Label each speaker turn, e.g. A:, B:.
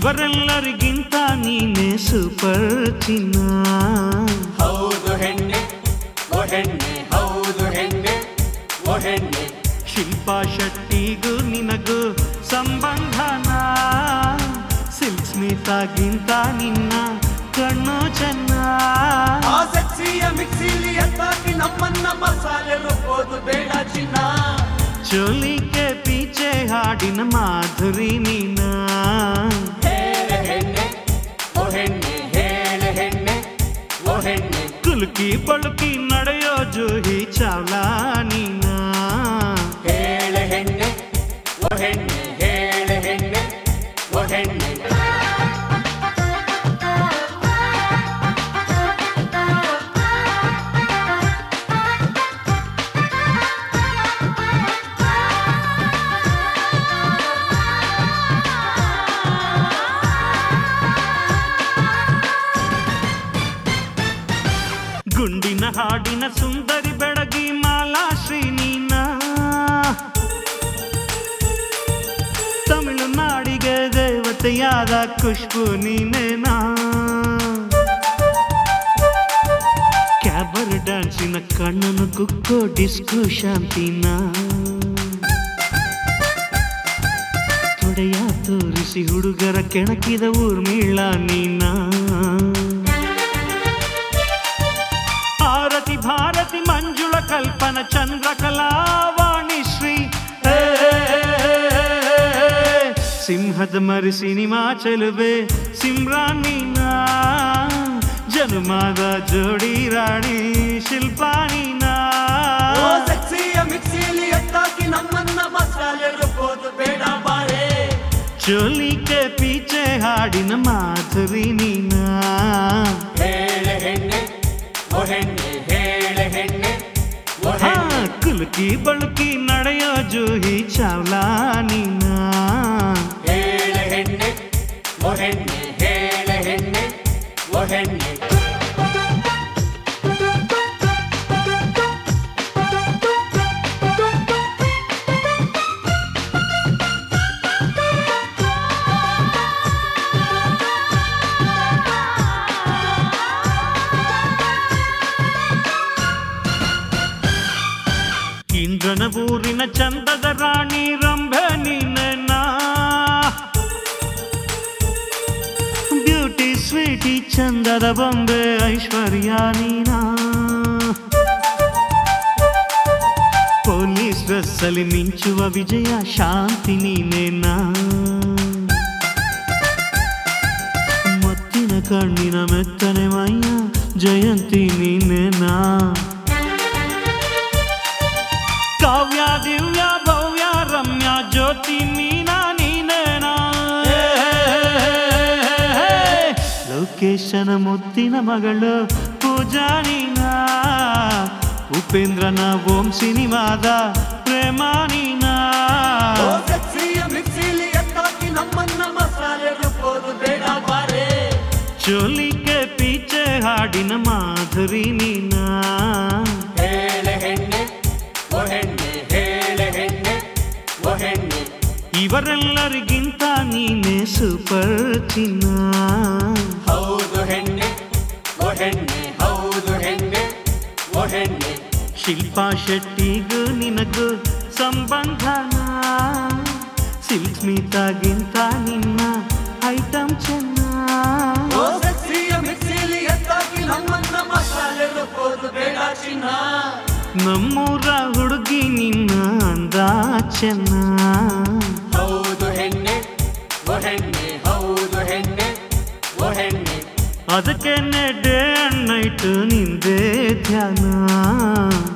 A: ಇವರೆಲ್ಲರಿಗಿಂತ ನೀನೇ ಸೂಪರ್ ಚಿನ್ನ
B: ಹೌದು ಹೆಣ್ಣೆ ಓ ಹೆಣ್ಣೆ ಹೌದು ಹೆಣ್ಣೆ ಓ ಹೆಣ್ಣೆ
A: ಶಿಲ್ಪಾ ಶೆಟ್ಟಿಗೂ ನಿನಗೂ ಸಂಬಂಧನ ಸಿಲ್ಕ್ ಸ್ಮಿತಾಗಿಂತ ನಿನ್ನ ಕಣ್ಣು ಚೆನ್ನ
B: ಆ ಸೆಕ್ಸಿಯ ಮಿಕ್ಸಿಲಿ ಎತ್ತಾಕಿ ನಮ್ಮನ್ನ ಮಸಾಲೆ ರುಬ್ಬೋದು ಬೇಡ ಚಿನ್ನ
A: ಚೋಲಿಕೆ ಪೀಚೆ ಹಾಡಿನ ಮಾಧುರಿ ನೀನ
B: ಹೇಳೆ ಹೆಣ್ಣೆ ಓ ಹೆಣ್ಣೆ ಹೇಳೆ ಹೆಣ್ಣೆ ಓ ಹೆಣ್ಣೆ
A: ಕುಲುಕಿ ಬಳುಕಿ ನಡೆಯೋ ಜೂಹಿ ಚಾವ್ಲಾ ನೀನ
B: ಹೇಳೆ ಹೆಣ್ಣೆ ಓ ಹೆಣ್ಣೆ ಹೇಳೆ ಹೆಣ್ಣೆ ಓ ಹೆಣ್ಣೆ
A: ಗುಂಡಿನ ಹಾಡಿನ ಸುಂದರಿ ಬೆಳಗಿ ಮಾಲಾ ಶ್ರೀನೀನ ತಮಿಳುನಾಡಿಗೆ ದೇವತೆಯಾದ ಖುಷ್ಬು ನೀನೇನಾ ಕ್ಯಾಬರ್ ಡ್ಯಾನ್ಸಿನ ಕಣ್ಣನ್ನು ಕುಕ್ಕೋ ಡಿಸ್ಕೋ ಶಾಂತಿನ ತೊಡೆಯ ತೋರಿಸಿ ಹುಡುಗರ ಕೆಣಕಿದ ಊರ್ಮಿಳ ನೀನ ಆರತಿ ಭಾರತಿ ಮಂಜುಳ ಕಲ್ಪನ ಚಂದ್ರಕಲಾ ವಾಣಿಶ್ರೀ ಹೇ, ಸಿಂಹದ ಮರಿ ಸಿನಿಮಾ ಚೆಲುವೆ ಸಿಮ್ರಾನಿನ ಜನ್ಮದ ಜೋಡಿ ರಾಣಿ ಶಿಲ್ಪಾನಿನ
B: ಓ ಸೆಕ್ಸಿಯ ಮಿಕ್ಸಿಲಿ ಎತ್ತಾಕಿ ನಮ್ಮನ್ನ ಮಸಾಲೆ ರುಬ್ಬೋದು ಬೇಡ ಬಾರೆ
A: ಚೋಲಿಕೆ ಪೀಚೆ ಹಾಡಿನ ಮಾಧುರಿ ನೀನ
B: ಹೇಳೆ ಹೆಣ್ಣೆ ಓ ಹೆಣ್ಣೆ ಹೇಳೆ ಹೆಣ್ಣೆ ಓ
A: ಹಾ,
B: ಹೆಣ್ಣೆ
A: ಕುಲುಕಿ ಬಳುಕಿ ನಡೆಯೋ ಜೂಹಿ ಚಾವ್ಲಾ ನೀನ
B: ಹೇಳೆ ಹೆಣ್ಣೆ ಓ ಹೆಣ್ಣೆ ಹೇಳೆ ಹೆಣ್ಣೆ ಓ ಹೆಣ್ಣೆ
A: ಇಂದ್ರನ ಊರಿನ ಚಂದದ ರಾಣಿ ರಂಭೆ ನೀನ ಬ್ಯೂಟಿ ಸ್ವೀಟಿ ಚಂದದ ಬೊಂಬೆ ಐಶ್ವರ್ಯ ನೀನ ಪೊಲೀಸ್ ಡ್ರೆಸ್ಸಲ್ಲಿ ಮಿಂಚುವ ವಿಜಯ ಶಾಂತಿ ನೀನೇನ ಮತ್ತಿನ ಕಣ್ಣಿನ ಮೆತ್ತನೆ ಮೈಯ ಜಯಂತಿ ನೀನೇನಾ ಕಾವ್ಯ ದಿವ್ಯ ಭವ್ಯ ರಮ್ಯ ಜ್ಯೋತಿ ಮೀನಾ ನೀನೇನಾ ಲೋಕೇಶನ ಮುತ್ತಿನ ಮಗಳು ಪೂಜಾ ನೀನಾ ಉಪೇಂದ್ರನ ಓಂ ಸಿನಿಮಾದ ಪ್ರೇಮ ನೀನಾ
B: ಓ ಸೆಕ್ಸಿಯ ಮಿಕ್ಸಿಲಿ ಎತ್ತಾಕಿ ನಮ್ಮನ್ನ ಮಸಾಲೆ ರುಬ್ಬೋದು ಬೇಡ ಬಾರೆ
A: ಚೋಲಿಕೆ ಪೀಚೆ ಹಾಡಿನ ಮಾಧುರಿ ನೀನಾ
B: ಹೇಳೆ ಹೆಣ್ಣೆ ಓ ಹೆಣ್ಣೆ ಹೇಳೆ ಹೆಣ್ಣೆ ಓ ಹೆಣ್ಣೆ
A: ಇವರೆಲ್ಲರಿಗಿಂತ ನೀನೇ ಸೂಪರ್ ಚಿನ್ನ
B: ಹೌದು ಹೆಣ್ಣೆ ಓ ಹೆಣ್ಣೆ ಹೌದು ಹೆಣ್ಣೆ ಓ ಹೆಣ್ಣೆ
A: ಶಿಲ್ಪಾ ಶೆಟ್ಟಿಗೂ ನಿನಗೂ ಸಂಬಂಧನ ಸಿಲ್ಕ್ ಸ್ಮಿತಾಗಿಂತ ನಿನ್ನ ಐಟಮ್ ಚೆನ್ನ
B: ಓ ಸೆಕ್ಸಿಯ ಮಿಕ್ಸಿಲಿ ಎತ್ತಾಕಿ ನಮ್ಮನ್ನ ಮಸಾಲೆ ರುಬ್ಬೋದು ಬೇಡ ಚಿನ್ನ
A: ನಮ್ಮೂರ ಹುಡುಗಿ ನಿನ್ನ ಅಂದ ಚೆನ್ನ
B: ಹೌದು ಹೆಣ್ಣೆ ಓ ಹೆಣ್ಣೆ ಹೌದು ಹೆಣ್ಣೆ ಓ ಹೆಣ್ಣೆ
A: ಅದಕ್ಕೆ ಡೇ ಅಂಡ್ ನೈಟ್ ನಿಂದೇ ಧ್ಯಾನ